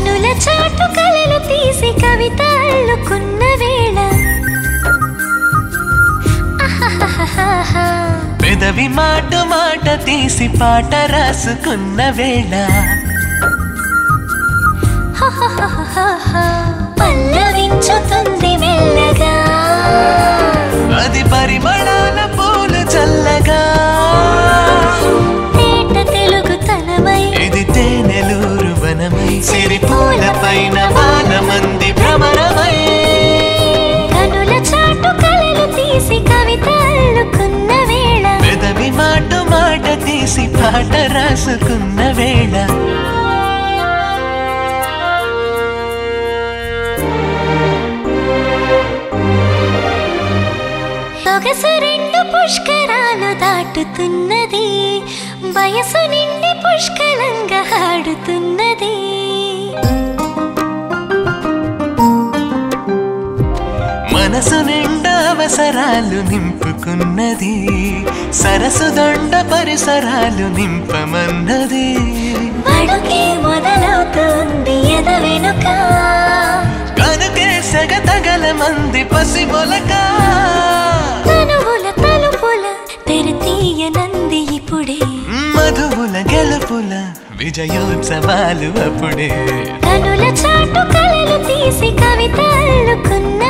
కనుల చాటు కలలు తీసి కవిత అల్లుకున్న వేళ ఆహాహాహాహా. పెదవి మాట మాట తీసి పాట రాసుకున్న వేళ హాహాహాహాహా. పల్లవించుతుంది మెల్లగా అది పరిమళాల పూలు చల్లగా తేట తెలుగు తనమై ఇది తేనెలూరు వనమై సిరి పూల పైన వానమంది భ్రమరమై కనుల చాటు కలలు తీసి కవిత అల్లుకున్న వేళ పెదవి మాట మాట తీసి పాట రాసుకున్న వేళ సొగసు రెండు పుష్కరాలు దాటుతున్నది వయసు నిండి పుష్కలంగా ఆడుతున్నది మనసు నిండా అవసరాలు నింపుకున్నది సరసు దొండ పరిసరాలు నింపమన్నది అడుగే మొదలవుతుంది ఎద వెనుక కనుకే సెగ తగల మంది పసి మొలక తనువుల తలుపుల తెరతీయనంది ఇప్పుడే మధువుల గెలుపుల విజయోత్సవాలు అప్పుడే కనుల చాటు కలలు తీసి కవిత అల్లుకున్న